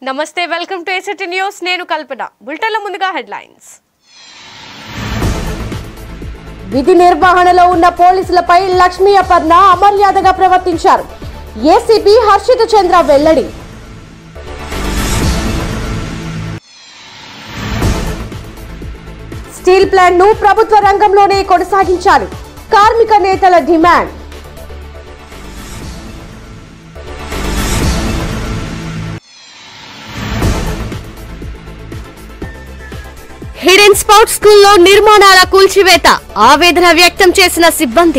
నమస్తే welcome to ఎస్ఎటి news నేను కల్పన బులెటిన్ల ముందుగా హెడ్లైన్స్ విధి నిర్వహణలో ఉన్న పోలీసులపై లక్ష్మీ అపర్ణ అమర్యాదగా ప్రవర్తించారు ఏసీపీ హర్షిత చంద్ర వెల్లడి స్టీల్ ప్లాంట్ ను ప్రభుత్వ రంగంలోనే కొనసాగించాలి కార్మిక నేతల డిమాండ్ హిడెన్ స్పౌట్ స్కూల్లో నిర్మాణాల కూల్చివేత ఆవేదన వ్యక్తం చేసిన సిబ్బంది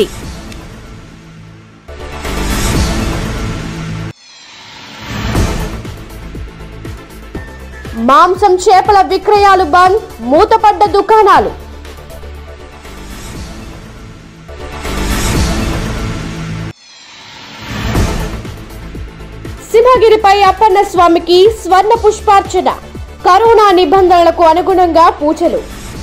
మాంసం చేపల విక్రయాలు బంద్ మూతపడ్డ దుకాణాలు సింహగిరిపై అప్పన్న స్వామికి స్వర్ణ పుష్పార్చన కరోనా నిబంధనలకు అనుగుణంగా పూజలు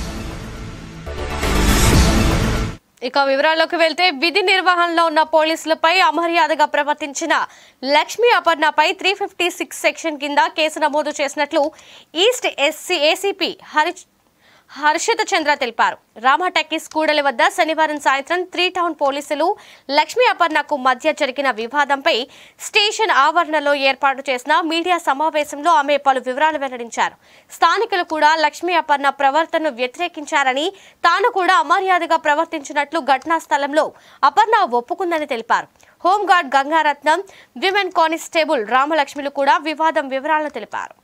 ఇక వివరాల్లోకి వెళ్తే విధి నిర్వహణలో ఉన్న పోలీసులపై అమర్యాదగా ప్రవర్తించిన లక్ష్మీ అపర్ణపై త్రీ ఫిఫ్టీ సిక్స్ సెక్షన్ కింద కేసు నమోదు చేసినట్లు east SC ACP Hari Harshita Chandra తెలిపారు రామటెక్కిస్ కూడలి వద్ద శనివారం సాయంత్రం త్రీ టౌన్ పోలీసులు లక్ష్మీ అపర్ణకు మధ్య జరిగిన వివాదంపై స్టేషన్ ఆవరణలో ఏర్పాటు చేసిన మీడియా సమావేశంలో ఆమె పలు వివరాలు వెల్లడించారు స్థానికులు కూడా లక్ష్మీ అపర్ణ ప్రవర్తనను వ్యతిరేకించారని తాను కూడా అమర్యాదగా ప్రవర్తించినట్లు ఘటనా స్థలంలో అపర్ణ ఒప్పుకుందని తెలిపారు హోంగార్డ్ గంగారత్నం విమెన్ కానిస్టేబుల్ రామలక్ష్మిలు కూడా వివాదం వివరాలను తెలిపారు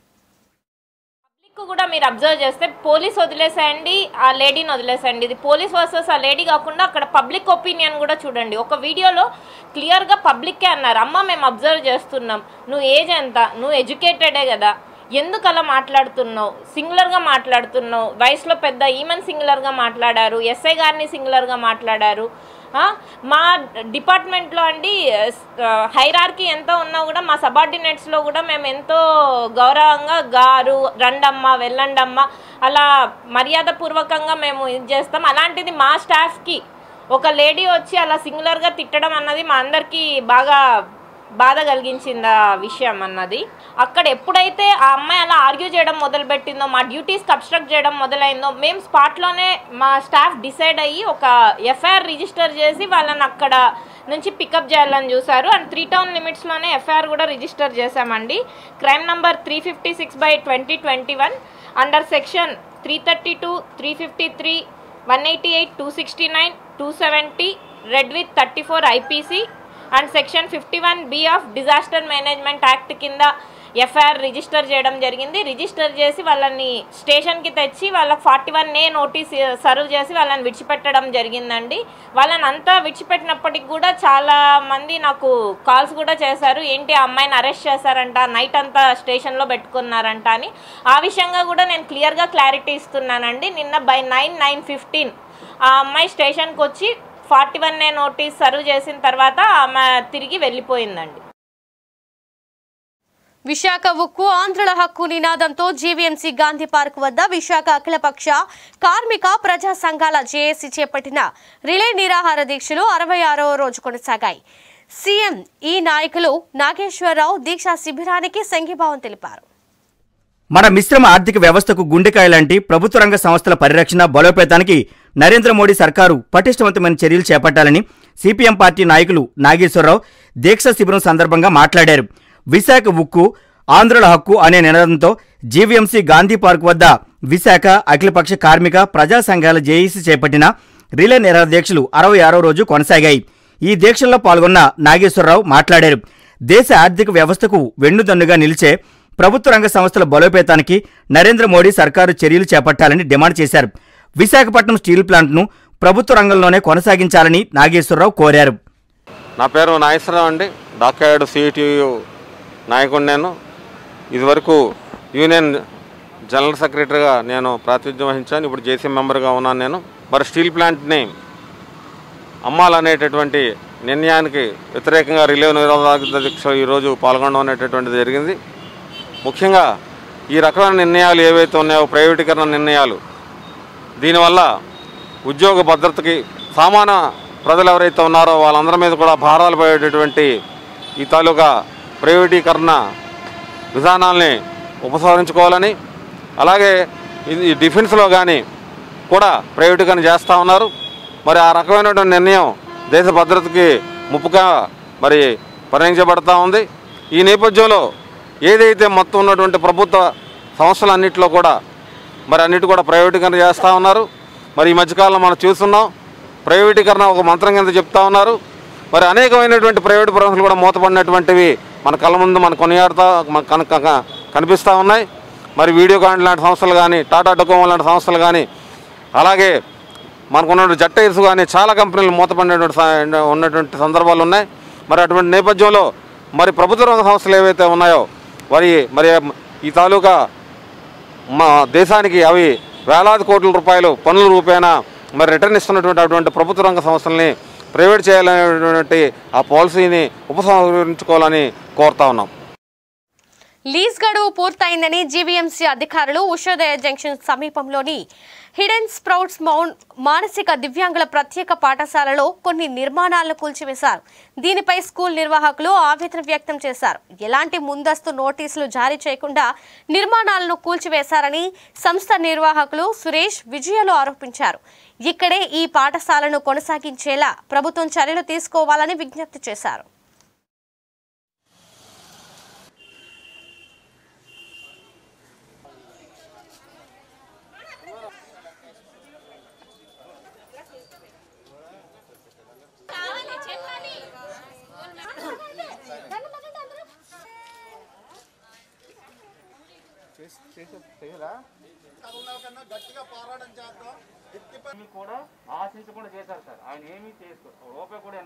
పబ్లిక్ కూడా మీరు అబ్జర్వ్ చేస్తే పోలీస్ వదిలేసేయండి ఆ లేడీని వదిలేసేయండి ఇది పోలీస్ వర్సెస్ ఆ లేడీ కాకుండా అక్కడ పబ్లిక్ ఒపీనియన్ కూడా చూడండి ఒక వీడియోలో క్లియర్గా పబ్లిక్కే అన్నారు అమ్మ మేము అబ్జర్వ్ చేస్తున్నాం నువ్వు ఏజ్ ఎంత నువ్వు ఎడ్యుకేటెడే కదా ఎందుకు అలా మాట్లాడుతున్నావు సింగులర్గా మాట్లాడుతున్నావు వయసులో పెద్ద ఈమెన్ సింగులర్గా మాట్లాడారు ఎస్ఐ గారిని సింగులర్గా మాట్లాడారు ఆ, మా డిపార్ట్మెంట్లో అండి హైరార్కీ ఎంత ఉన్నా కూడా మా సబార్డినేట్స్లో కూడా మేము ఎంతో గౌరవంగా గారు రండమ్మ వెళ్ళండమ్మ అలా మర్యాదపూర్వకంగా మేము ఇది చేస్తాం అలాంటిది మా స్టాఫ్కి ఒక లేడీ వచ్చి అలా సింగులర్గా తిట్టడం అన్నది మా అందరికీ బాగా బాధ కలిగించింది ఆ విషయం అన్నది అక్కడ ఎప్పుడైతే ఆ అమ్మాయి అలా ఆర్గ్యూ చేయడం మొదలుపెట్టిందో మా డ్యూటీస్కి అబ్స్ట్రక్ట్ చేయడం మొదలైందో మేము స్పాట్లోనే మా స్టాఫ్ డిసైడ్ అయ్యి ఒక ఎఫ్ఐఆర్ రిజిస్టర్ చేసి వాళ్ళని అక్కడ నుంచి పికప్ చేయాలని చూశారు అండ్ త్రీ టౌన్ లిమిట్స్లోనే ఎఫ్ఐఆర్ కూడా రిజిస్టర్ చేశామండి crime number three fifty six by twenty twenty one under section three thirty two three fifty three one eighty eight two sixty nine two seventy read with thirty four IPC and section fifty one B of disaster management act కింద FIR register చేయడం జరిగింది register చేసి వాళ్ళని స్టేషన్కి తెచ్చి వాళ్ళకి forty one A notice serve చేసి వాళ్ళని విడిచిపెట్టడం జరిగిందండి వాళ్ళని అంతా విడిచిపెట్టినప్పటికి కూడా చాలా మంది నాకు కాల్స్ కూడా చేశారు ఏంటి ఆ అమ్మాయిని అరెస్ట్ చేశారంట నైట్ అంతా స్టేషన్లో పెట్టుకున్నారంట అని ఆ విషయంగా కూడా నేను క్లియర్గా క్లారిటీ ఇస్తున్నానండి నిన్న బై నైన్ నైన్ ఫిఫ్టీన్ ఆ అమ్మాయి స్టేషన్కి వచ్చి forty one A notice serve చేసిన తర్వాత ఆమె తిరిగి వెళ్ళిపోయిందండి విశాఖ ఉక్కు ఆంధ్రుల హక్కు నినాదంతో జీవీఎంసీ గాంధీ పార్క్ వద్ద విశాఖ అఖిలపక్ష కార్మిక ప్రజా సంఘాల జేఏసీ చేపట్టిన రిలే నిరాహార దీక్షలు అరవై ఆరవ రోజు కొనసాగాయి సీఎం ఈ నాయకులు నాగేశ్వరరావు దీక్షా శిబిరానికి సంఘీభావం తెలిపారు మన మిశ్రమ ఆర్థిక వ్యవస్థకు గుండెకాయ లాంటి ప్రభుత్వ రంగ సంస్థల పరిరక్షణ బలోపేతానికి నరేంద్ర మోడీ సర్కారు పటిష్టవంతమైన చర్యలు చేపట్టాలని సిపిఎం పార్టీ నాయకులు నాగేశ్వరరావు దీక్ష శిబిరం సందర్భంగా మాట్లాడారు విశాఖ ఉక్కు ఆంధ్రుల హక్కు అనే నినాదంతో జీవీఎంసీ గాంధీ పార్క్ వద్ద విశాఖ అఖిలపక్ష కార్మిక ప్రజా సంఘాల జేఈసీ చేపట్టిన రిలే నిరాహార దీక్షలు అరవై ఆరో రోజు కొనసాగాయి ఈ దీక్షల్లో పాల్గొన్న నాగేశ్వరరావు మాట్లాడారు దేశ ఆర్థిక వ్యవస్థకు వెన్నుదన్నుగా నిలిచే ప్రభుత్వ రంగ సంస్థల బలోపేతానికి నరేంద్ర మోడీ సర్కారు చర్యలు చేపట్టాలని డిమాండ్ చేశారు విశాఖపట్నం స్టీల్ ప్లాంట్ను ప్రభుత్వ రంగంలోనే కొనసాగించాలని నాగేశ్వరరావు కోరారు నా పేరు నాగేశ్వరరావు అండి డాక్యార్డ్ సిఐటియు నాయకుడు నేను ఇదివరకు యూనియన్ జనరల్ సెక్రటరీగా నేను ప్రాతినిధ్యం వహించాను ఇప్పుడు జేసీ మెంబర్గా ఉన్నాను నేను మరి స్టీల్ ప్లాంట్ని అమ్మాలనేటటువంటి నిర్ణయానికి వ్యతిరేకంగా రిలే నిరోధక దీక్ష ఈరోజు పాల్గొనడం అనేటటువంటిది జరిగింది ముఖ్యంగా ఈ రకమైన నిర్ణయాలు ఏవైతే ఉన్నాయో ప్రైవేటీకరణ నిర్ణయాలు దీనివల్ల ఉద్యోగ భద్రతకి సామాన్య ప్రజలు ఎవరైతే ఉన్నారో వాళ్ళందరి మీద కూడా భారాలు పడేటటువంటి ఈ తాలూకా ప్రైవేటీకరణ విధానాల్ని ఉపసంహరించుకోవాలని అలాగే ఇది ఈ డిఫెన్స్లో కానీ కూడా ప్రైవేటీకరణ చేస్తూ ఉన్నారు మరి ఆ రకమైనటువంటి నిర్ణయం దేశ భద్రతకి ముప్పుగా మరి పరిగణించబడతా ఉంది ఈ నేపథ్యంలో ఏదైతే మొత్తం ఉన్నటువంటి ప్రభుత్వ సంస్థలన్నింటిలో కూడా మరి అన్నిటి కూడా ప్రైవేటీకరణ చేస్తూ ఉన్నారు మరి ఈ మధ్యకాలంలో మనం చూస్తున్నాం ప్రైవేటీకరణ ఒక మంత్రం కింద చెప్తా ఉన్నారు మరి అనేకమైనటువంటి ప్రైవేట్ సంస్థలు కూడా మూతపడినటువంటివి మన కళ్ళ ముందు మన కొనియాడుతా మన కన కన- కనిపిస్తూ ఉన్నాయి మరి వీడియోకాన్ లాంటి సంస్థలు కానీ టాటా డొకోమో లాంటి సంస్థలు కానీ అలాగే మనకున్న జట్ టైర్స్ కానీ చాలా కంపెనీలు మూతపడినటువంటి స- ఉన్నటువంటి సందర్భాలు ఉన్నాయి మరి అటువంటి నేపథ్యంలో మరి ప్రభుత్వ రంగ సంస్థలు ఏవైతే ఉన్నాయో మరి మరి ఈ తాలూకా మా దేశానికి అవి వేలాది కోట్ల రూపాయలు పన్నుల రూపేణా మరి రిటర్న్ ఇస్తున్నటువంటి అటువంటి ప్రభుత్వ రంగ సంస్థల్ని ప్రైవేట్ చేయాలనేటువంటి ఆ పాలసీని ఉపసంహరించుకోవాలని కోరుతా ఉన్నాం లీజ్ గడువు పూర్తయిందని జీవీఎంసీ అధికారులు ఉషోదయ జంక్షన్ సమీపంలోని హిడెన్ స్ప్రౌట్స్ మౌంట్ మానసిక దివ్యాంగుల ప్రత్యేక పాఠశాలలో కొన్ని నిర్మాణాలను కూల్చివేశారు దీనిపై స్కూల్ నిర్వాహకులు ఆవేదన వ్యక్తం చేశారు ఎలాంటి ముందస్తు నోటీసులు జారీ చేయకుండా నిర్మాణాలను కూల్చివేశారని సంస్థ నిర్వాహకులు సురేష్ విజయలు ఆరోపించారు ఇక్కడే ఈ పాఠశాలను కొనసాగించేలా ప్రభుత్వం చర్యలు తీసుకోవాలని విజ్ఞప్తి చేశారు కూడా ఆశించకుండా చేశారు సార్ ఆయన ఏమీ చేసుకో రూపాయి కూడా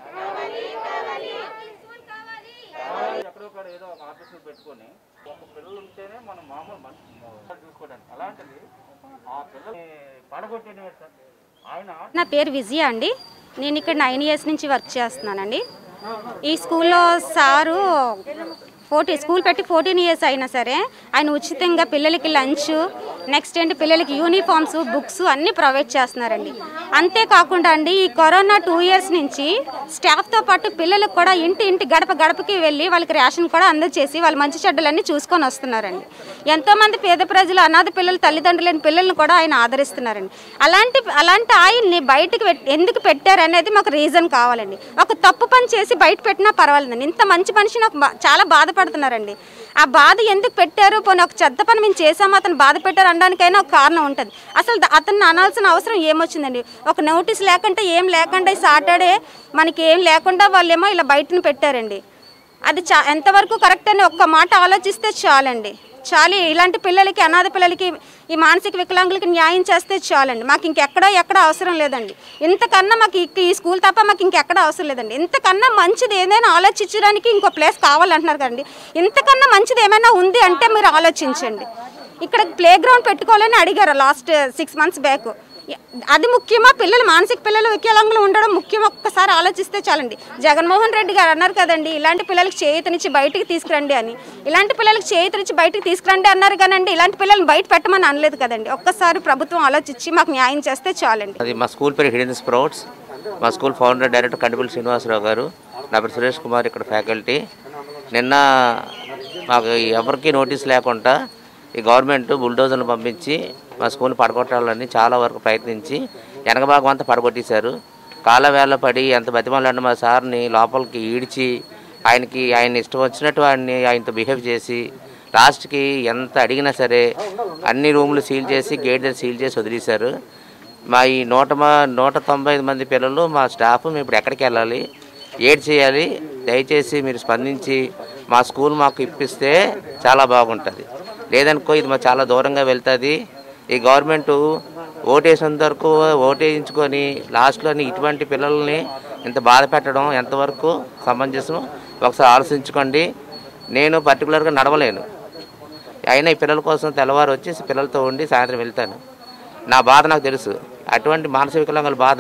ఎక్కడో ఒకడ ఏదో ఒక ఆఫీస్ పెట్టుకొని ఒక పిల్లలు ఉంటేనే మనం మామూలు మనుషులు చూసుకోవడానికి అలాంటిది ఆ పిల్లల్ని పడగొట్టేది సార్ ఆయన నా పేరు విజయ అండి నేను ఇక్కడ నైన్ ఇయర్స్ నుంచి వర్క్ చేస్తున్నానండి ఈ స్కూల్లో సారు ఫోర్టీ స్కూల్ పెట్టి ఫోర్టీన్ ఇయర్స్ అయినా సరే ఆయన ఉచితంగా పిల్లలకి లంచ్ నెక్స్ట్ ఏంటి పిల్లలకి యూనిఫామ్స్ బుక్స్ అన్నీ ప్రొవైడ్ చేస్తున్నారండి అంతేకాకుండా అండి ఈ కరోనా టూ ఇయర్స్ నుంచి స్టాఫ్తో పాటు పిల్లలకు కూడా ఇంటి ఇంటి గడప గడపకి వెళ్ళి వాళ్ళకి రేషన్ కూడా అందజేసి వాళ్ళ మంచి చెడ్డలన్నీ చూసుకొని వస్తున్నారండి ఎంతోమంది పేద ప్రజలు అనాథ పిల్లలు తల్లిదండ్రులు లేని పిల్లల్ని కూడా ఆయన ఆదరిస్తున్నారండి అలాంటి అలాంటి ఆయన్ని బయటకు పెట్- ఎందుకు పెట్టారు అనేది మాకు రీజన్ కావాలండి ఒక తప్పు పని చేసి బయట పెట్టినా పర్వాలేదండి ఇంత మంచి మనిషి నాకు బా- చాలా బాధపడుతున్నారండి ఆ బాధ ఎందుకు పెట్టారు పోనీ ఒక చెత్త పని మేము చేసాము అతను బాధ పెట్టారు అనడానికైనా ఒక కారణం ఉంటుంది అసలు ద- అతన్ని అనాల్సిన అవసరం ఏమొచ్చిందండి ఒక నోటీస్ లేకుండా ఏం లేకుండా ఈ సాటర్డే మనకి ఏం లేకుండా వాళ్ళేమో ఇలా బయటను పెట్టారండి అది చా ఎంతవరకు కరెక్ట్ అని ఒక్క మాట ఆలోచిస్తే చాలండి చాలు ఇలాంటి పిల్లలకి అనాథ పిల్లలకి ఈ మానసిక వికలాంగులకి న్యాయం చేస్తే చాలండి మాకు ఇంకెక్కడో ఎక్కడ అవసరం లేదండి ఇంతకన్నా మాకు ఇక ఈ స్కూల్ తప్ప మాకు ఇంకెక్కడ అవసరం లేదండి ఇంతకన్నా మంచిది ఏదైనా ఆలోచించడానికి ఇంకో ప్లేస్ కావాలంటున్నారు కదండి ఇంతకన్నా మంచిది ఏమైనా ఉంది అంటే మీరు ఆలోచించండి ఇక్కడ ప్లే గ్రౌండ్ పెట్టుకోవాలని అడిగారు లాస్ట్ సిక్స్ మంత్స్ బ్యాక్ అది ముఖ్యమా పిల్లలు మానసిక పిల్లలు వికలాంగులు ఉండడం ముఖ్యం ఒక్కసారి ఆలోచిస్తే చాలండి జగన్మోహన్ రెడ్డి గారు అన్నారు కదండి ఇలాంటి పిల్లలకి చేయూతనిచ్చి బయటికి తీసుకురండి అని ఇలాంటి పిల్లలకి చేయూతనిచ్చి బయటికి తీసుకురండి అన్నారు కానండి ఇలాంటి పిల్లల్ని బయట పెట్టమని అనలేదు కదండి ఒక్కసారి ప్రభుత్వం ఆలోచించి మాకు న్యాయం చేస్తే చాలండి అది మా స్కూల్ పేరు హిడెన్ స్ప్రౌట్స్ మా school founder director Kantipalli Srinivasa Rao గారు నా పేరు సురేష్ కుమార్ ఇక్కడ ఫ్యాకల్టీ నిన్న మాకు ఎవరికి నోటీస్ లేకుండా ఈ గవర్నమెంట్ బుల్డోజర్లు పంపించి మా స్కూల్ పడగొట్టాలని చాలా వరకు ప్రయత్నించి వెనక భాగం అంతా పడగొట్టేశారు కాళ్ళ వేళ్ళ పడి ఎంత బతిమాలంటే మా సార్ని లోపలికి ఈడ్చి ఆయనకి ఆయన ఇష్టం వచ్చినట్టు ఆయన్ని ఆయనతో బిహేవ్ చేసి లాస్ట్కి ఎంత అడిగినా సరే అన్ని రూములు సీల్ చేసి గేట్ దగ్గర సీల్ చేసి వదిలేశారు మా ఈ నూట మా- నూట తొంభై ఐదు మంది పిల్లలు మా స్టాఫ్ మేము ఇప్పుడు ఎక్కడికి వెళ్ళాలి ఏడ్ చేయాలి దయచేసి మీరు స్పందించి మా స్కూల్ మాకు ఇప్పిస్తే చాలా బాగుంటుంది లేదనుకో ఇది మా చాలా దూరంగా వెళ్తుంది ఈ గవర్నమెంట్ ఓటేసినంత వరకు ఓటేయించుకొని లాస్ట్లోని ఇటువంటి పిల్లల్ని ఇంత బాధ పెట్టడం ఎంతవరకు సమంజసం ఒకసారి ఆలోచించుకోండి నేను పర్టికులర్గా నడవలేను అయినా ఈ పిల్లల కోసం తెల్లవారు వచ్చేసి పిల్లలతో ఉండి సాయంత్రం వెళ్తాను నా బాధ నాకు తెలుసు అటువంటి మానసిక వికలాంగుల బాధ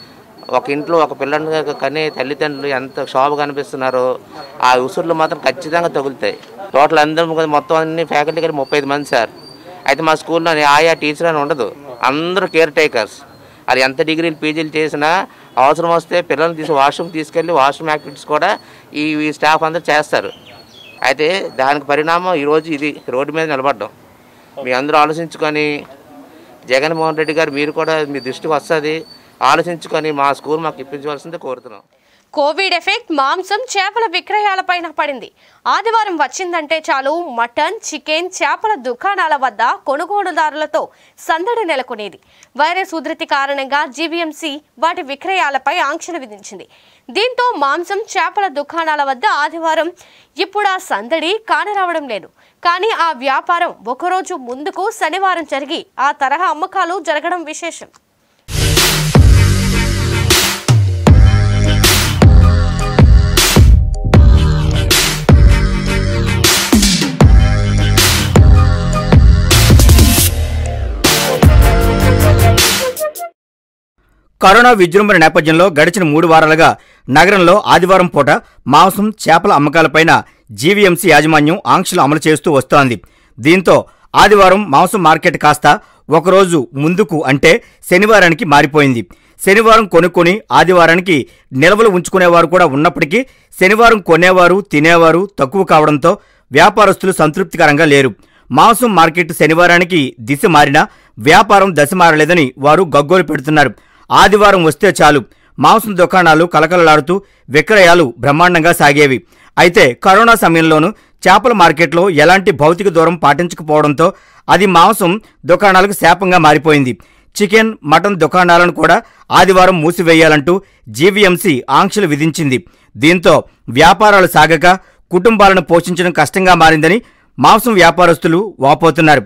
ఒక ఇంట్లో ఒక పిల్లని కనే తల్లిదండ్రులు ఎంత శోభ కనిపిస్తున్నారో ఆ ఉసుర్లు మాత్రం ఖచ్చితంగా తగులుతాయి టోటల్ అందరం కూడా మొత్తం అన్ని ఫ్యాకల్టీ కలిపి ముప్పై ఐదు మంది సార్ అయితే మా స్కూల్లో ఆయా టీచర్ అని ఉండదు అందరూ కేర్ టేకర్స్ అది ఎంత డిగ్రీలు పీజీలు చేసినా అవసరం వస్తే పిల్లల్ని తీసి వాష్రూమ్ తీసుకెళ్ళి వాష్రూమ్ యాక్టివిటీస్ కూడా ఈ ఈ స్టాఫ్ అందరూ చేస్తారు అయితే దానికి పరిణామం ఈరోజు ఇది రోడ్డు మీద నిలబడ్డం మీ అందరూ ఆలోచించుకొని జగన్మోహన్ రెడ్డి గారు మీరు కూడా మీ దృష్టికి వస్తుంది ఆలోచించుకొని మా స్కూల్ మాకు ఇప్పించవలసిందే కోరుతున్నాం కోవిడ్ ఎఫెక్ట్ మాంసం చేపల విక్రయాలపైన పడింది ఆదివారం వచ్చిందంటే చాలు మటన్ చికెన్ చేపల దుకాణాల వద్ద కొనుగోలుదారులతో సందడి నెలకొనేది వైరస్ ఉధృతి కారణంగా జీవీఎంసీ వాటి విక్రయాలపై ఆంక్షలు విధించింది దీంతో మాంసం చేపల దుకాణాల వద్ద ఆదివారం ఇప్పుడు ఆ సందడి కానరావడం లేదు కానీ ఆ వ్యాపారం ఒకరోజు ముందుకు శనివారం జరిగి ఆ తరహా అమ్మకాలు జరగడం విశేషం కరోనా విజృంభణ నేపథ్యంలో గడిచిన మూడు వారాలుగా నగరంలో ఆదివారం పూట మాంసం చేపల అమ్మకాలపైన జీవీఎంసీ యాజమాన్యం ఆంక్షలు అమలు చేస్తూ వస్తోంది దీంతో ఆదివారం మాంసం మార్కెట్ కాస్త ఒకరోజు ముందుకు అంటే శనివారానికి మారిపోయింది శనివారం కొనుక్కొని ఆదివారానికి నిల్వలు ఉంచుకునేవారు కూడా ఉన్నప్పటికీ శనివారం కొనేవారు తినేవారు తక్కువ కావడంతో వ్యాపారస్తులు సంతృప్తికరంగా లేరు మాంసం మార్కెట్ శనివారానికి దిశ మారినా వ్యాపారం దశ మారలేదని వారు గగ్గోలు పెడుతున్నారు ఆదివారం వస్తే చాలు మాంసం దుకాణాలు కలకలలాడుతూ విక్రయాలు బ్రహ్మాండంగా సాగేవి అయితే కరోనా సమయంలోనూ చేపల మార్కెట్లో ఎలాంటి భౌతిక దూరం పాటించకపోవడంతో అది మాంసం దుకాణాలకు శాపంగా మారిపోయింది చికెన్ మటన్ దుకాణాలను కూడా ఆదివారం మూసివేయాలంటూ జీవీఎంసీ ఆంక్షలు విధించింది దీంతో వ్యాపారాలు సాగక కుటుంబాలను పోషించడం కష్టంగా మారిందని మాంసం వ్యాపారస్తులు వాపోతున్నారు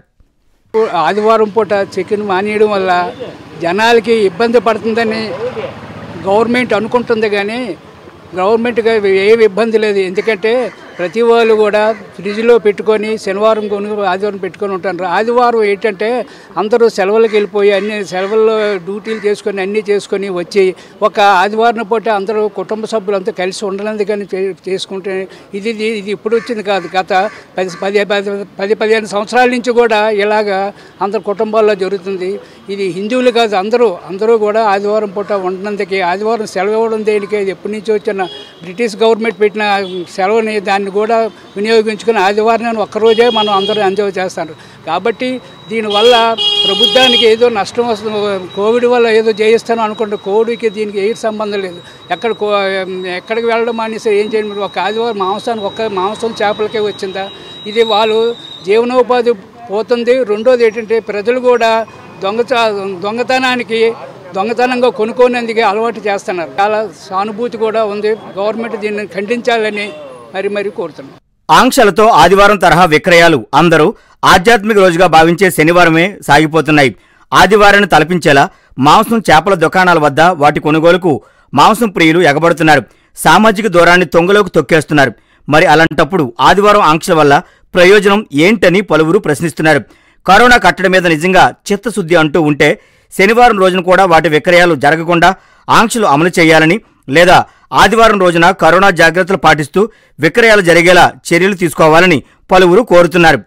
ఆదివారం పూట చికెన్ మానేయడం వల్ల జనాలకి ఇబ్బంది పడుతుందని గవర్నమెంట్ అనుకుంటుంది కానీ గవర్నమెంట్గా ఏమి ఇబ్బంది లేదు ఎందుకంటే ప్రతి వాళ్ళు కూడా ఫ్రిడ్జ్లో పెట్టుకొని శనివారం కొను ఆదివారం పెట్టుకొని ఉంటారు ఆదివారం ఏంటంటే అందరూ సెలవులకు వెళ్ళిపోయి అన్ని సెలవుల్లో డ్యూటీలు చేసుకొని అన్నీ చేసుకొని వచ్చి ఒక ఆదివారం పూట అందరూ కుటుంబ సభ్యులంతా కలిసి ఉండనందుకని చే- చేసుకుంటే ఇది ఇది ఇది ఇప్పుడు వచ్చింది కాదు గత పది పది పది పది పదిహేను సంవత్సరాల నుంచి కూడా ఇలాగా అందరు కుటుంబాల్లో జరుగుతుంది ఇది హిందువులు కాదు అందరూ అందరూ కూడా ఆదివారం పూట ఉండనందుకే ఆదివారం సెలవు ఇవ్వడం దేనికి ఇది ఎప్పటి నుంచి వచ్చిన బ్రిటిష్ గవర్నమెంట్ పెట్టిన సెలవుని దాన్ని కూడా వినియోగించుకుని ఆదివారం ఒక్కరోజే మనం అందరూ ఎంజాయ్ చేస్తారు కాబట్టి దీనివల్ల ప్రభుత్వానికి ఏదో నష్టం వస్తుంది కోవిడ్ వల్ల ఏదో జయిస్తాను అనుకుంటే కోవిడ్కి దీనికి ఏ సంబంధం లేదు ఎక్కడ కో- ఎక్కడికి వెళ్ళడం మానేసి ఏం చేయండి మీరు ఒక ఆదివారం మాంసానికి ఒక్క మాంసం చేపలకే వచ్చిందా ఇది వాళ్ళు జీవనోపాధి పోతుంది రెండోది ఏంటంటే ప్రజలు కూడా దొంగ దొంగతనానికి దొంగతనంగా కొనుక్కోనేందుకు అలవాటు చేస్తున్నారు చాలా సానుభూతి కూడా ఉంది గవర్నమెంట్ దీన్ని ఖండించాలని మరి మరి కోరుతున్నాం ఆంక్షలతో ఆదివారం తరహా విక్రయాలు అందరూ ఆధ్యాత్మిక రోజుగా భావించే శనివారమే సాగిపోతున్నాయి ఆదివారాన్ని తలపించేలా మాంసం చేపల దుకాణాల వద్ద వాటి కొనుగోలుకు మాంసం ప్రియులు ఎగబడుతున్నారు సామాజిక దూరాన్ని తొంగలోకి తొక్కేస్తున్నారు మరి అలాంటప్పుడు ఆదివారం ఆంక్షల వల్ల ప్రయోజనం ఏంటని పలువురు ప్రశ్నిస్తున్నారు కరోనా కట్టడి మీద నిజంగా చిత్తశుద్ధి అంటూ ఉంటే శనివారం రోజున కూడా వాటి విక్రయాలు జరగకుండా ఆంక్షలు అమలు చేయాలని లేదా ఆదివారం రోజున కరోనా జాగ్రత్తలు పాటిస్తూ విక్రయాలు జరిగేలా చర్యలు తీసుకోవాలని పలువురు కోరుతున్నారు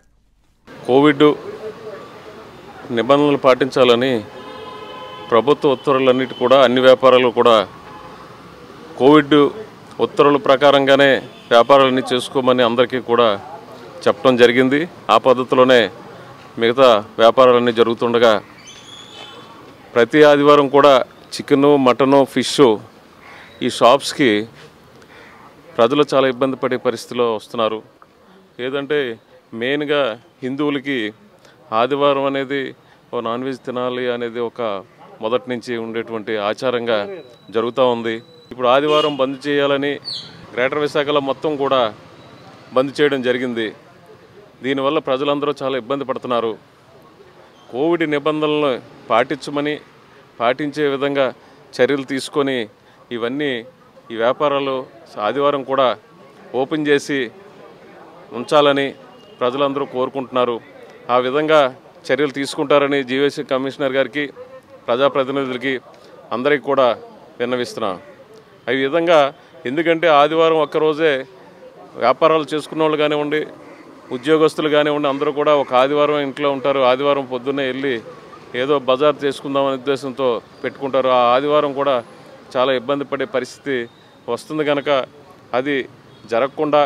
కోవిడ్ నిబంధనలు పాటించాలని ప్రభుత్వ ఉత్తర్వులన్నిటి కూడా అన్ని వ్యాపారాలు కూడా కోవిడ్ ఉత్తర్వుల ప్రకారంగానే వ్యాపారాలన్నీ చేసుకోమని అందరికీ కూడా చెప్పడం జరిగింది ఆ పద్ధతిలోనే మిగతా వ్యాపారాలన్నీ జరుగుతుండగా ప్రతి ఆదివారం కూడా చికెను మటను ఫిష్ ఈ షాప్స్కి ప్రజలు చాలా ఇబ్బంది పడే పరిస్థితిలో వస్తున్నారు ఏదంటే మెయిన్గా హిందువులకి ఆదివారం అనేది ఓ నాన్ వెజ్ తినాలి అనేది ఒక మొదటి నుంచి ఉండేటువంటి ఆచారంగా జరుగుతూ ఉంది ఇప్పుడు ఆదివారం బంద్ చేయాలని గ్రేటర్ విశాఖలో మొత్తం కూడా బంద్ చేయడం జరిగింది దీనివల్ల ప్రజలందరూ చాలా ఇబ్బంది పడుతున్నారు కోవిడ్ నిబంధనలను పాటించమని పాటించే విధంగా చర్యలు తీసుకొని ఇవన్నీ ఈ వ్యాపారాలు ఆదివారం కూడా ఓపెన్ చేసి ఉంచాలని ప్రజలందరూ కోరుకుంటున్నారు ఆ విధంగా చర్యలు తీసుకుంటారని జీవీసీ కమిషనర్ గారికి ప్రజాప్రతినిధులకి అందరికీ కూడా విన్నవిస్తున్నాం ఈ విధంగా ఎందుకంటే ఆదివారం ఒక్కరోజే వ్యాపారాలు చేసుకున్న వాళ్ళు కానివ్వండి ఉద్యోగస్తులు కానివ్వండి అందరూ కూడా ఒక ఆదివారం ఇంట్లో ఉంటారు ఆదివారం పొద్దున్నే వెళ్ళి ఏదో బజార్ చేసుకుందాం అనే ఉద్దేశంతో పెట్టుకుంటారు ఆ ఆదివారం కూడా చాలా ఇబ్బంది పడే పరిస్థితి వస్తుంది కనుక అది జరగకుండా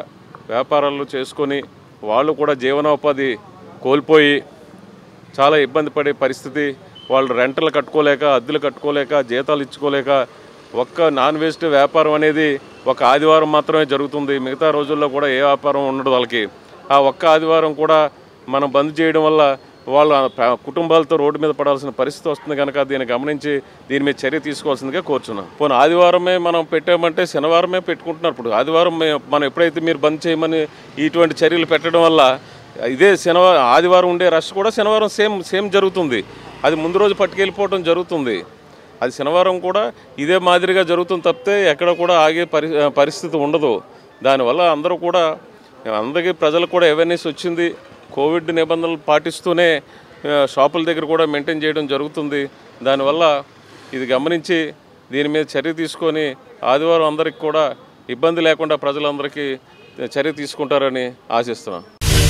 వ్యాపారాలు చేసుకొని వాళ్ళు కూడా జీవనోపాధి కోల్పోయి చాలా ఇబ్బంది పడే పరిస్థితి వాళ్ళు రెంటలు కట్టుకోలేక అద్దెలు కట్టుకోలేక జీతాలు ఇచ్చుకోలేక ఒక్క నాన్ వెజ్ వ్యాపారం అనేది ఒక ఆదివారం మాత్రమే జరుగుతుంది మిగతా రోజుల్లో కూడా ఏ వ్యాపారం ఉండదు వాళ్ళకి ఆ ఒక్క ఆదివారం కూడా మనం బంద్ చేయడం వల్ల వాళ్ళ ప- కుటుంబాలతో రోడ్డు మీద పడాల్సిన పరిస్థితి వస్తుంది కనుక దీన్ని గమనించి దీని మీద చర్య తీసుకోవాల్సిందిగా కోరుచున్నాం పోనీ ఆదివారమే మనం పెట్టామంటే శనివారమే పెట్టుకుంటున్నారు ఇప్పుడు ఆదివారం మే- మనం ఎప్పుడైతే మీరు బంద్ చేయమని ఇటువంటి చర్యలు పెట్టడం వల్ల ఇదే శనివారం ఆదివారం ఉండే రష్ కూడా శనివారం సేమ్ సేమ్ జరుగుతుంది అది ముందు రోజు పట్టుకెళ్ళిపోవడం జరుగుతుంది అది శనివారం కూడా ఇదే మాదిరిగా జరుగుతుంది తప్పితే ఎక్కడ కూడా ఆగే పరి పరిస్థితి ఉండదు దానివల్ల అందరూ కూడా అందరికీ ప్రజలకు కూడా అవేర్నెస్ వచ్చింది కోవిడ్ నిబంధనలు పాటిస్తూనే ఆ, షాపుల దగ్గర కూడా మెయింటైన్ చేయడం జరుగుతుంది దానివల్ల ఇది గమనించి దీని మీద చర్య తీసుకొని ఆదివారం అందరికి కూడా ఇబ్బంది లేకుండా ప్రజలందరికీ చర్య తీసుకుంటారని ఆశిస్తున్నాను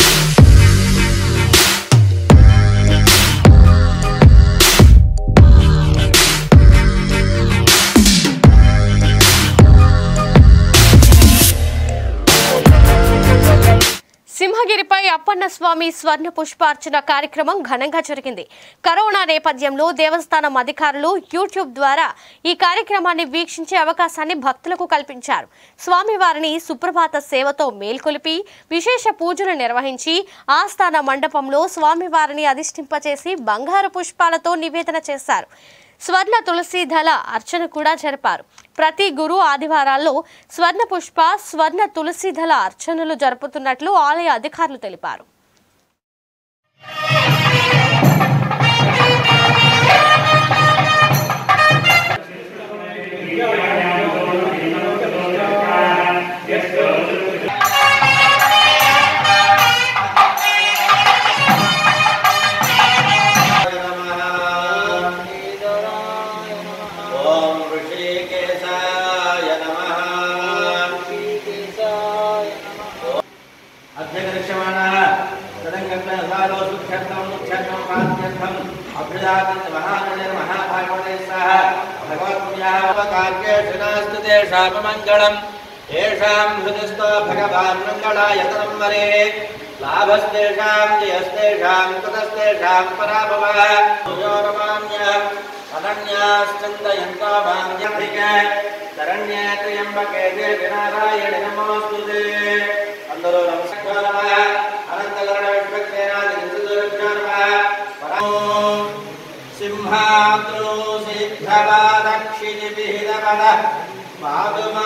సింహగిరిపై అప్పన్న స్వామి స్వర్ణ పుష్పార్చన కార్యక్రమం ఘనంగా జరిగింది కరోనా నేపథ్యంలో దేవస్థానం అధికారులు యూట్యూబ్ ద్వారా ఈ కార్యక్రమాన్ని వీక్షించే అవకాశాన్ని భక్తులకు కల్పించారు స్వామివారిని సుప్రభాత సేవతో మేల్కొలిపి విశేష పూజలు నిర్వహించి ఆస్థాన మండపంలో స్వామివారిని అధిష్ఠింపచేసి బంగారు పుష్పాలతో నివేదన చేశారు స్వర్ణ తులసి దళ అర్చన కూడా జరిపారు ప్రతి గురు ఆదివారాల్లో స్వర్ణ పుష్ప స్వర్ణ తులసి దళ అర్చనలు జరుపుతున్నట్లు ఆలయ అధికారులు తెలిపారు ఓం ఋషికేశాయ నమః అభ్యగరిష్యమాణः తదంగంగసారో సుక్షత్రం ముక్షత్రం పాద్యర్థం అభ్యుదాతి మహానజర్మహాభాగవతే సహ భగవత్పుణ్యావకార్యేషు నాస్తు తేషామమంగళం येषां हृदस्तो भगवान् मङ्गलायतनं वरे लाभस्तेषां जयस्तेषां कृतस्तेषां पराभवः भुजोरमान्य अनन्याश्चन्दयन्तो मान्यधिक शरण्ये त्र्यम्बके देवि नारायण नमोऽस्तु ते అందరూ నమస్కారమ అనంతకరణ విష్ణుకేనాదిర్భ్యో సింహాద్రో సిద్ధవాదక్షిణి విహితవద పాదుమా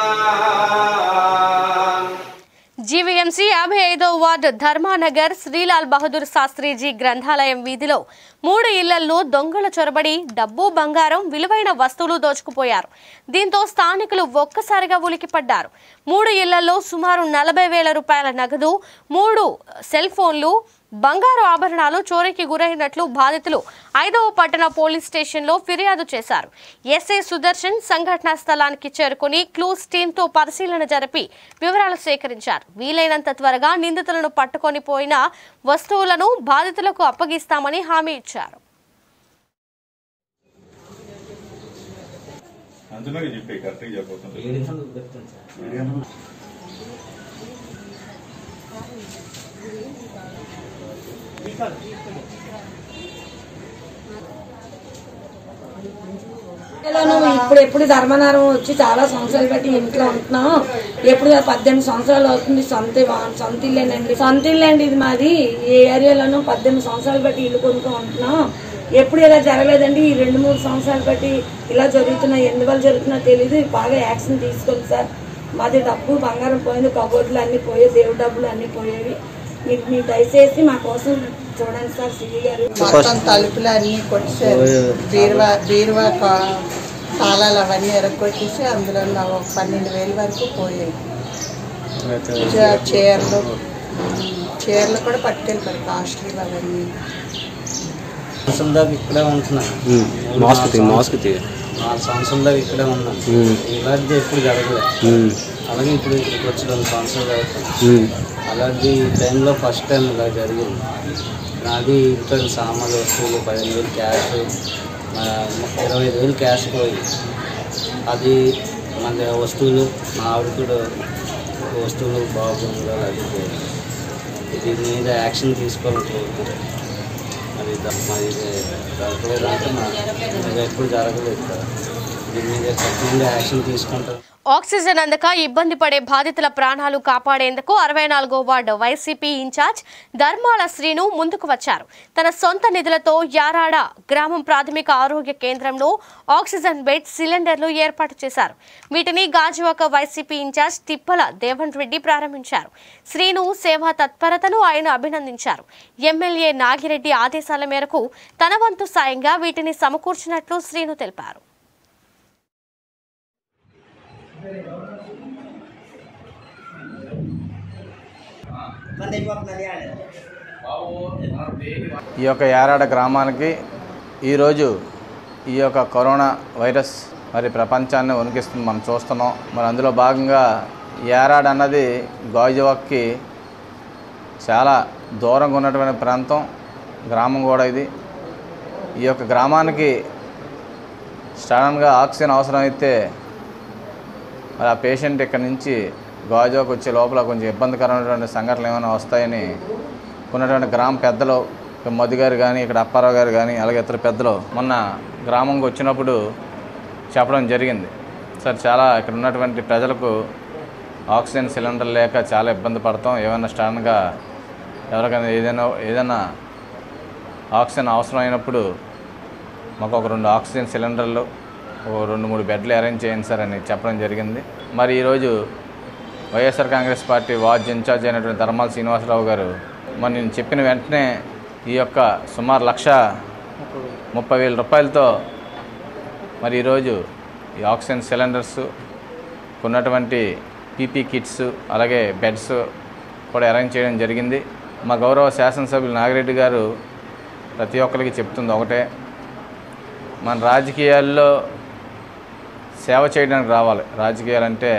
జీవీఎంసీ యాభై ఐదో వార్డు ధర్మానగర్ శ్రీలాల్ బహదూర్ శాస్త్రీజీ గ్రంథాలయం వీధిలో మూడు ఇళ్లలో దొంగలు చొరబడి డబ్బు బంగారం విలువైన వస్తువులు దోచుకుపోయారు దీంతో స్థానికులు ఒక్కసారిగా ఉలికిపడ్డారు మూడు ఇళ్లలో సుమారు నలభై వేల రూపాయల నగదు మూడు సెల్ ఫోన్లు బంగారు ఆభరణాలు చోరీకి గురైనట్లు బాధితులు ఐదవ పట్టణ పోలీస్ స్టేషన్లో ఫిర్యాదు చేశారు ఎస్ఐ సుదర్శన్ సంఘటనా స్థలానికి చేరుకుని క్లూస్ టీంతో పరిశీలన జరిపి వివరాలు సేకరించారు వీలైనంత త్వరగా నిందితులను పట్టుకొని పోయిన వస్తువులను బాధితులకు అప్పగిస్తామని హామీ ఇచ్చారు అందులోనే చెప్పే కరెక్ట్గా చెప్పబోతుంది పిల్లలను ఇప్పుడు ఎప్పుడు ధర్మనారం వచ్చి చాలా సంవత్సరాలు బట్టి ఇంట్లో ఉంటున్నాం ఎప్పుడు పద్దెనిమిది సంవత్సరాలు అవుతుంది సొంత వా- సొంత ఇల్లేనండి సొంత ఇల్లండి ఇది మాది ఈ ఏరియాలోనూ పద్దెనిమిది సంవత్సరాలు బట్టి ఇల్లు కొనుక్కొని ఉంటున్నాం ఎప్పుడు ఇలా జరగలేదండి ఈ రెండు మూడు సంవత్సరాలు బట్టి ఇలా జరుగుతున్నాయి ఎందువల్ల జరుగుతున్నా తెలియదు బాగా యాక్షన్ తీసుకోండి సార్ మాది డబ్బు బంగారం పోయింది కబోర్డులు అన్ని పోయాయి దేవుడి డబ్బులు అన్ని పోయేవి మీరు మీరు దయచేసి మా కోసం చూడండి సార్ సిరి గారు మొత్తం తలుపులు అన్నీ కొట్టేశారు బీరువా బీరువా కా- తాళాలు అవన్నీ ఎరగొట్టేసి అందులో ఉన్న ఒక పన్నెండు వేలు వరకు పోయాయి చే- చీరలు చీరలు కూడా పట్టుకెళ్ళిపోయారు కాస్ట్లీలు అవన్నీ సంవత్సరం దాకా ఇక్కడే ఉంటున్నాను మాస్క్ తీ మాస్క్ తీ నాలుగు సంవత్సరం దాకా ఇక్కడే ఉన్నాను ఇలాంటిది ఎప్పుడు జరగలేదు అలాగే ఇప్పుడు ఇక్కడికి వచ్చి రెండు సంవత్సరాలు అవుతుంది అలాంటి టైంలో ఫస్ట్ టైం ఇలా జరిగింది నాది ఇంట్లో సామాన్లు వస్తువులు పదిహేను వేలు క్యాష్ ఆ, ఇరవై ఐదు వేలు క్యాష్ పోయి అది మన వస్తువులు మా ఆవిడ కూడా వస్తువులు బాగుందా అది దీని మీద యాక్షన్ తీసుకోవాలని కోరుతున్నాను మరి ద- మరి ఇది జరగలేదంటే మా ఇది ఎప్పుడు జరగలేదు కదా దీని మీద కఠినంగా యాక్షన్ తీసుకుంటారు ఆక్సిజన్ అందక ఇబ్బంది పడే బాధితుల ప్రాణాలు కాపాడేందుకు అరవై నాలుగో వార్డు వైసీపీ ఇన్ఛార్జ్ ధర్మాల శ్రీను ముందుకు వచ్చారు తన సొంత నిధులతో యారాడ గ్రామం ప్రాథమిక ఆరోగ్య కేంద్రంలో ఆక్సిజన్ బెడ్ సిలిండర్లు ఏర్పాటు చేశారు వీటిని గాజువాక వైసీపీ ఇన్ఛార్జ్ తిప్పల దేవన్ రెడ్డి ప్రారంభించారు శ్రీను సేవా తత్పరతను ఆయన అభినందించారు ఎమ్మెల్యే నాగిరెడ్డి ఆదేశాల మేరకు తన వంతు సాయంగా వీటిని సమకూర్చినట్లు శ్రీను తెలిపారు ఈ యొక్క యారాడ గ్రామానికి ఈరోజు ఈ యొక్క కరోనా వైరస్ మరి ప్రపంచాన్ని వణికిస్తుంది మనం చూస్తున్నాం మరి అందులో భాగంగా యారాడ అన్నది గాజువాక్కి చాలా దూరంగా ఉన్నటువంటి ప్రాంతం గ్రామం కూడా ఇది ఈ యొక్క గ్రామానికి సడన్గా ఆక్సిజన్ అవసరమైతే మరి ఆ పేషెంట్ ఇక్కడ నుంచి గాజువాకు వచ్చే లోపల కొంచెం ఇబ్బందికరమైనటువంటి సంఘటనలు ఏమైనా వస్తాయని ఉన్నటువంటి గ్రామ పెద్దలు ఇక మధు గారు కానీ ఇక్కడ అప్పారావు గారు కానీ అలాగే ఇతర పెద్దలు మొన్న గ్రామంకి వచ్చినప్పుడు చెప్పడం జరిగింది సార్ చాలా ఇక్కడ ఉన్నటువంటి ప్రజలకు ఆక్సిజన్ సిలిండర్ లేక చాలా ఇబ్బంది పడతాం ఏమైనా సడన్గా ఎవరికైనా ఏదైనా ఏదైనా ఆక్సిజన్ అవసరం అయినప్పుడు మాకు ఒక రెండు ఆక్సిజన్ సిలిండర్లు ఓ రెండు మూడు బెడ్లు అరేంజ్ చేయండి సార్ అని చెప్పడం జరిగింది మరి ఈరోజు YSR Congress party ward incharge అయినటువంటి ధర్మాల శ్రీనివాసరావు గారు మరి నేను చెప్పిన వెంటనే ఈ యొక్క సుమారు లక్ష ముప్పై వేల రూపాయలతో మరి ఈరోజు ఈ ఆక్సిజన్ సిలిండర్స్ ఉన్నటువంటి పీపీ కిట్స్ అలాగే బెడ్స్ కూడా అరేంజ్ చేయడం జరిగింది మా గౌరవ శాసనసభ్యులు నాగిరెడ్డి గారు ప్రతి ఒక్కరికి చెప్తుంది ఒకటే మన రాజకీయాల్లో సేవ చేయడానికి రావాలి రాజకీయాలంటే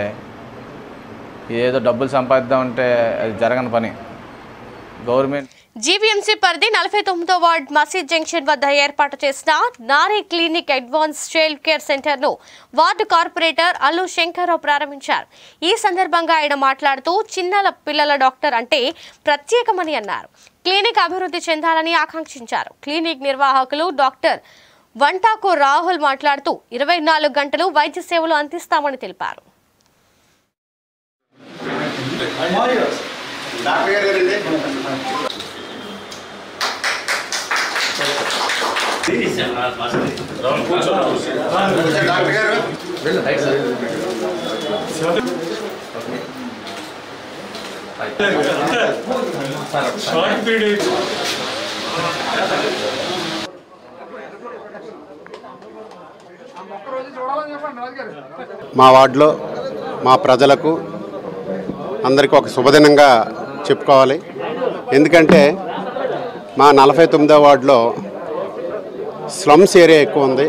ఏదో డబ్బులు సంపాదిద్దామంటే అది జరగని పని గవర్నమెంట్ జీవీఎంసీ పరిధి నలభై తొమ్మిదో వార్డ్ మసీద్ జంక్షన్ వద్ద ఏర్పాటు చేసిన Nari clinic advance child care centre ను వార్డు కార్పొరేటర్ అల్లు శంకర్రావు ప్రారంభించారు ఈ సందర్భంగా ఆయన మాట్లాడుతూ చిన్నల పిల్లల డాక్టర్ అంటే ప్రత్యేకమని అన్నారు క్లినిక్ అభివృద్ధి చెందాలని ఆకాంక్షించారు క్లినిక్ నిర్వాహకులు డాక్టర్ వంటాకు రాహుల్ మాట్లాడుతూ ఇరవై నాలుగు గంటలు వైద్య సేవలు అందిస్తామని తెలిపారు మా వార్డులో మా ప్రజలకు అందరికీ ఒక శుభదినంగా చెప్పుకోవాలి ఎందుకంటే మా నలభై తొమ్మిదో వార్డులో స్లమ్స్ ఏరియా ఎక్కువ ఉంది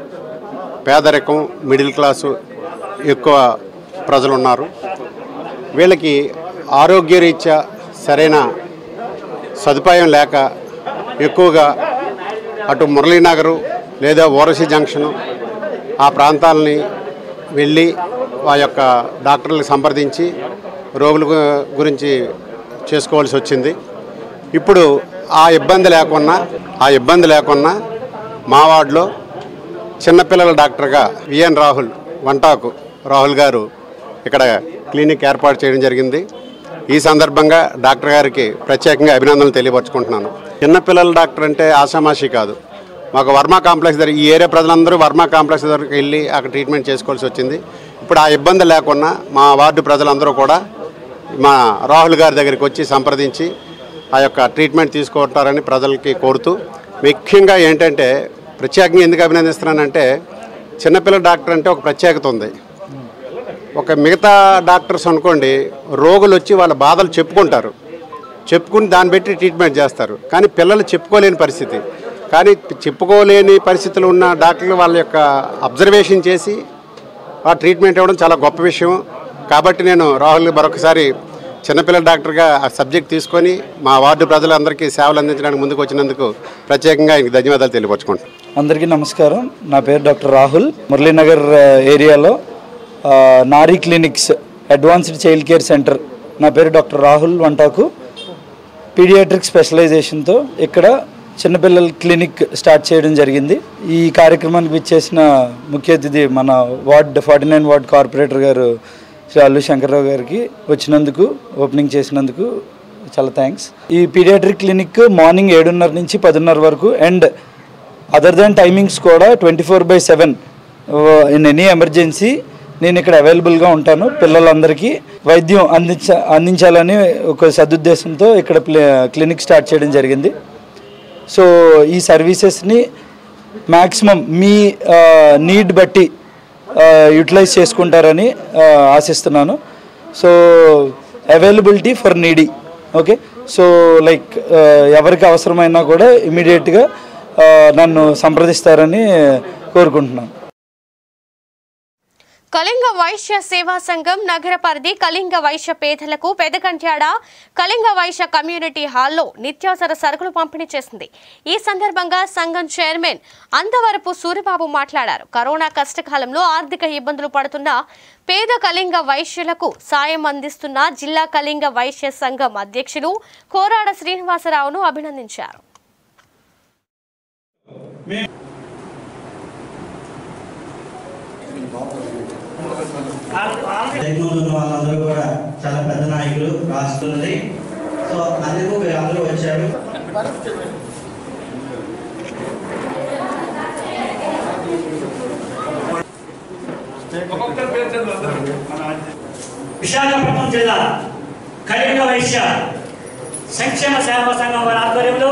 పేదరికం మిడిల్ క్లాసు ఎక్కువ ప్రజలు ఉన్నారు వీళ్ళకి ఆరోగ్యరీత్యా సరైన సదుపాయం లేక ఎక్కువగా అటు మురళీనగరు లేదా ఓరసి జంక్షను ఆ ప్రాంతాలని వెళ్ళి ఆ యొక్క డాక్టర్లకు సంప్రదించి రోగుల గు- గురించి చేసుకోవాల్సి వచ్చింది ఇప్పుడు ఆ ఇబ్బంది లేకున్నా ఆ ఇబ్బంది లేకున్నా మా వార్డులో చిన్నపిల్లల డాక్టర్గా విఎన్ రాహుల్ వంటాకు రాహుల్ గారు ఇక్కడ క్లినిక్ ఏర్పాటు చేయడం జరిగింది ఈ సందర్భంగా డాక్టర్ గారికి ప్రత్యేకంగా అభినందనలు తెలియపరచుకుంటున్నాను చిన్నపిల్లల డాక్టర్ అంటే ఆషామాషి కాదు మాకు వర్మ కాంప్లెక్స్ దగ్గర ఈ ఏరియా ప్రజలందరూ వర్మ కాంప్లెక్స్ దగ్గరికి వెళ్ళి అక్కడ ట్రీట్మెంట్ చేసుకోవాల్సి వచ్చింది ఇప్పుడు ఆ ఇబ్బంది లేకుండా మా వార్డు ప్రజలందరూ కూడా మా రాహుల్ గారి దగ్గరికి వచ్చి సంప్రదించి ఆ యొక్క ట్రీట్మెంట్ తీసుకుంటారని ప్రజలకి కోరుతూ ముఖ్యంగా ఏంటంటే ప్రత్యేకంగా ఎందుకు అభినందిస్తున్నానంటే చిన్నపిల్లల డాక్టర్ అంటే ఒక ప్రత్యేకత ఉంది ఒక మిగతా డాక్టర్స్ అనుకోండి రోగులు వచ్చి వాళ్ళ బాధలు చెప్పుకుంటారు చెప్పుకుని దాన్ని బట్టి ట్రీట్మెంట్ చేస్తారు కానీ పిల్లలు చెప్పుకోలేని పరిస్థితి కానీ చెప్పుకోలేని పరిస్థితులు ఉన్న డాక్టర్లు వాళ్ళ యొక్క అబ్జర్వేషన్ చేసి ఆ ట్రీట్మెంట్ ఇవ్వడం చాలా గొప్ప విషయం కాబట్టి నేను రాహుల్ మరొకసారి చిన్నపిల్లల డాక్టర్గా ఆ సబ్జెక్ట్ తీసుకొని మా వార్డు ప్రజలందరికీ సేవలు అందించడానికి ముందుకు వచ్చినందుకు ప్రత్యేకంగా ఆయనకి ధన్యవాదాలు తెలియపరచుకుంటాను అందరికీ నమస్కారం నా పేరు డాక్టర్ రాహుల్ మురళీనగర్ ఆ, ఏరియాలో ఆ, Nari clinics advanced child care centre నా పేరు డాక్టర్ రాహుల్ వంటాకు పీడియాట్రిక్ స్పెషలైజేషన్తో ఇక్కడ చిన్నపిల్లల క్లినిక్ స్టార్ట్ చేయడం జరిగింది ఈ కార్యక్రమానికి విచ్చేసిన ముఖ్య అతిథి మన ward forty nine ward corporator గారు శ్రీ అల్లు శంకర్రావు గారికి వచ్చినందుకు ఓపెనింగ్ చేసినందుకు చాలా థ్యాంక్స్ ఈ పీడియాట్రిక్ క్లినిక్ మార్నింగ్ ఏడున్నర నుంచి పదిన్నర వరకు అండ్ అదర్ దాన్ టైమింగ్స్ కూడా twenty four by seven in any emergency నేను ఇక్కడ అవైలబుల్గా ఉంటాను పిల్లలందరికీ వైద్యం అందించ అందించాలని ఒక సదుద్దేశంతో ఇక్కడ ప్లే- క్లినిక్ స్టార్ట్ చేయడం జరిగింది సో ఈ సర్వీసెస్ని మ్యాక్సిమం మీ నీడ్ బట్టి యూటిలైజ్ చేసుకుంటారని ఆ, ఆశిస్తున్నాను so availability for needy okay so like ఎవరికి అవసరమైనా కూడా ఇమీడియట్గా నన్ను సంప్రదిస్తారని కోరుకుంటున్నాను కళింగ వైశ్య సేవా సంఘం నగర పరిధి కళింగ వైశ్య పేదలకు పెదకంట్యాడ కళింగ వైశ్య కమ్యూనిటీ హాల్లో నిత్యావసర సరుకులు పంపిణీ చేసింది ఈ సందర్భంగా సంఘం చైర్మన్ అందవరపు సూరిబాబు మాట్లాడారు కరోనా కష్టకాలంలో ఆర్థిక ఇబ్బందులు పడుతున్న పేద కళింగ వైశ్యులకు సాయం అందిస్తున్న జిల్లా కళింగ వైశ్య సంఘం అధ్యక్షులు కోరాడ శ్రీనివాసరావును అభినందించారు జగన్మోహన్ ఉన్న వాళ్ళందరూ కూడా చాలా పెద్ద నాయకులు రాస్తున్నది సో అందుకు వీళ్ళందరూ వచ్చారు విశాఖపట్నం జిల్లా కలింగ వైశ్య సంక్షేమ సేవా సంఘం వారి ఆధ్వర్యంలో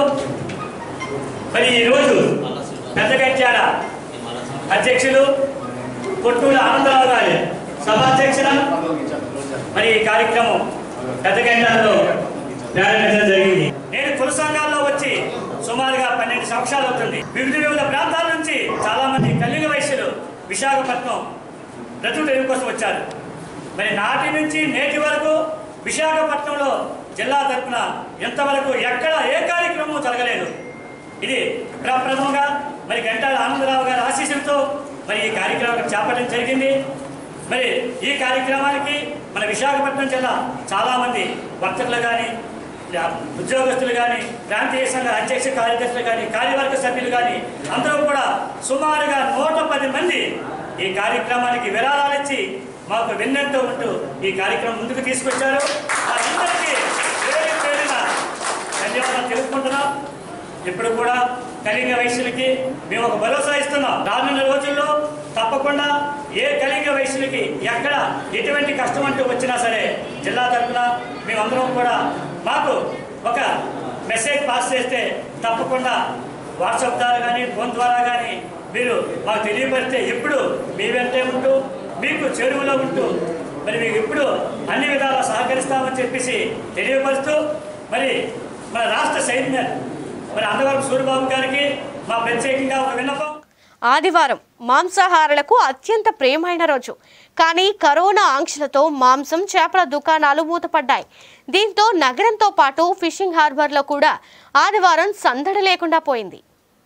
మరి ఈరోజు పెద్దగట్యాల అధ్యక్షులు కొట్టూరు ఆనందరావు గారి సభాధ్యక్షుల మరి ఈ కార్యక్రమం పెద్దగట్యాలలో ప్రారంభించడం జరిగింది నేను కుల సంఘాల్లో వచ్చి సుమారుగా పన్నెండు సంవత్సరాలు అవుతుంది వివిధ వివిధ ప్రాంతాల నుంచి చాలా మంది కలింగ వైశ్యులు విశాఖపట్నం బ్రతుకు తెరువు కోసం వచ్చారు మరి నాటి నుంచి నేటి వరకు విశాఖపట్నంలో జిల్లా తరపున ఇంతవరకు ఎక్కడ ఏ కార్యక్రమం జరగలేదు ఇది ప్రప్రథమంగా మరి గంటాల ఆనందరావు గారి ఆశీస్సులతో మరి ఈ కార్యక్రమం చేపట్టడం జరిగింది మరి ఈ కార్యక్రమానికి మన విశాఖపట్నం జిల్లా చాలామంది వర్తకులు కానీ ఉద్యోగస్తులు కానీ ప్రాంతీయ సంఘ అధ్యక్ష కార్యదర్శులు కానీ కార్యవర్గ సభ్యులు కానీ అందరూ కూడా సుమారుగా నూట పది మంది ఈ కార్యక్రమానికి విరాళాలు ఇచ్చి మాకు విన్నట్టు ఉంటూ ఈ కార్యక్రమం ముందుకు తీసుకొచ్చారు వారందరికీ పేరు పేరున ధన్యవాదాలు తెలుపుకుంటున్నాం ఇప్పుడు కూడా కలింగ వైశ్యులకి మేము ఒక భరోసా ఇస్తున్నాం రానున్న రోజుల్లో తప్పకుండా ఏ కలింగ వైశ్యులకి ఎక్కడ ఎటువంటి కష్టం అంటూ వచ్చినా సరే జిల్లా తరఫున మేమందరం కూడా మాకు ఒక మెసేజ్ పాస్ చేస్తే తప్పకుండా వాట్సాప్ ద్వారా కానీ ఫోన్ ద్వారా కానీ మీరు మాకు తెలియపరిస్తే ఎప్పుడు మీ వెంటే ఉంటూ మీకు చెరువులో ఉంటూ మరి మీకు ఎప్పుడు అన్ని విధాలా సహకరిస్తామని చెప్పేసి తెలియపరుస్తూ మరి మన రాష్ట్ర సైన్యం మరి అందవరం సూర్యబాబు గారికి మా ప్రత్యేకంగా ఒక విన్నపం ఆదివారం మాంసాహారులకు అత్యంత ప్రియమైన రోజు కానీ కరోనా ఆంక్షలతో మాంసం చేపల దుకాణాలు మూతపడ్డాయి దీంతో నగరంతో పాటు ఫిషింగ్ హార్బర్లో కూడా ఆదివారం సందడి లేకుండా పోయింది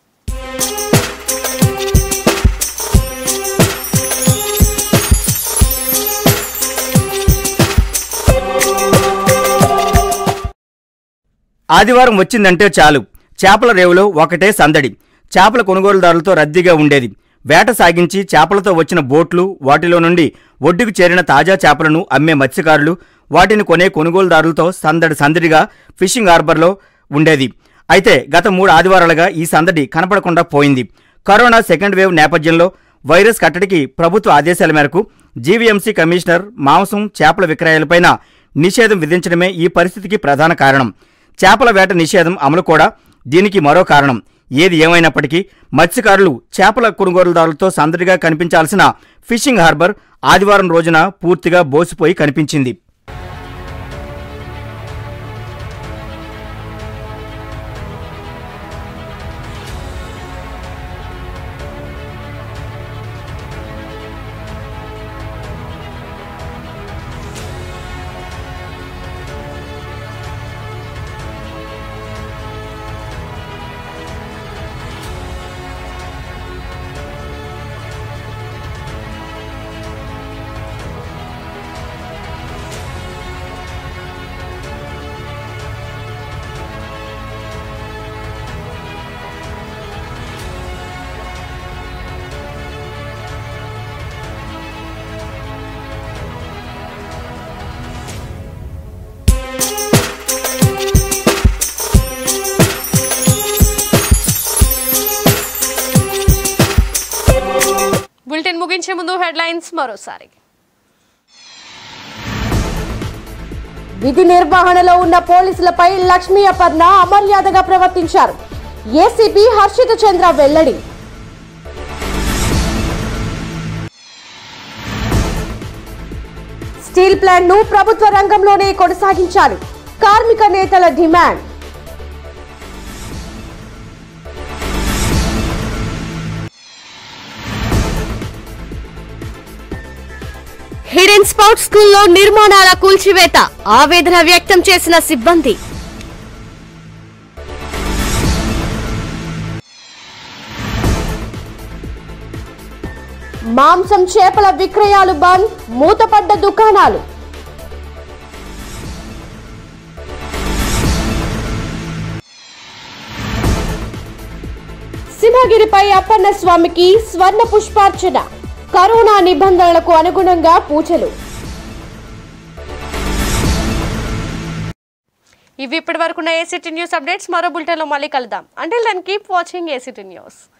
ఆదివారం వచ్చిందంటే చాలు చేపల రేవులో ఒకటే సందడి చేపల కొనుగోలుదారులతో రద్దీగా ఉండేది వేట సాగించి చేపలతో వచ్చిన బోట్లు వాటిలో నుండి ఒడ్డుకు చేరిన తాజా చేపలను అమ్మే మత్స్యకారులు వాటిని కొనే కొనుగోలుదారులతో సందడి సందడిగా ఫిషింగ్ హార్బర్లో ఉండేది అయితే గత మూడు ఆదివారాలుగా ఈ సందడి కనపడకుండా పోయింది కరోనా సెకండ్ వేవ్ నేపథ్యంలో వైరస్ కట్టడికి ప్రభుత్వ ఆదేశాల మేరకు జీవీఎంసీ కమిషనర్ మాంసం చేపల విక్రయాలపైన నిషేధం విధించడమే ఈ పరిస్థితికి ప్రధాన కారణం చేపల వేట నిషేధం అమలు కూడా దీనికి మరో కారణం ఏది ఏమైనప్పటికీ మత్స్యకారులు చేపల కొనుగోలుదారులతో సందడిగా కనిపించాల్సిన ఫిషింగ్ హార్బర్ ఆదివారం రోజున పూర్తిగా బోసిపోయి కనిపించింది ముగించే ముందు హెడ్లైన్స్ మరోసారి విధి నిర్వహణలో ఉన్న పోలీసులపై లక్ష్మీ అపర్ణ అమర్యాదగా ప్రవర్తించారు ఏసీపీ హర్షిత చంద్ర వెల్లడి స్టీల్ ప్లాంట్ ను ప్రభుత్వ రంగంలోనే కొనసాగించాలి కార్మిక నేతల డిమాండ్ హిడెన్ స్పౌట్ స్కూల్లో నిర్మాణాల కూల్చివేత ఆవేదన వ్యక్తం చేసిన సిబ్బంది మాంసం చేపల విక్రయాలు బంద్ మూతపడ్డ దుకాణాలు సింహగిరిపై అప్పన్న స్వామికి స్వర్ణ పుష్పార్చన కరోనా నిబంధనలకు అనుగుణంగా పూజలు ఇవి ఇప్పటి వరకున్న ఏసీటీ న్యూస్ అప్డేట్స్ మరో బులెటిన్లో మళ్ళీ కలుద్దాం అంటే దాన్ని కీప్ వాచింగ్ ఏసీటీ న్యూస్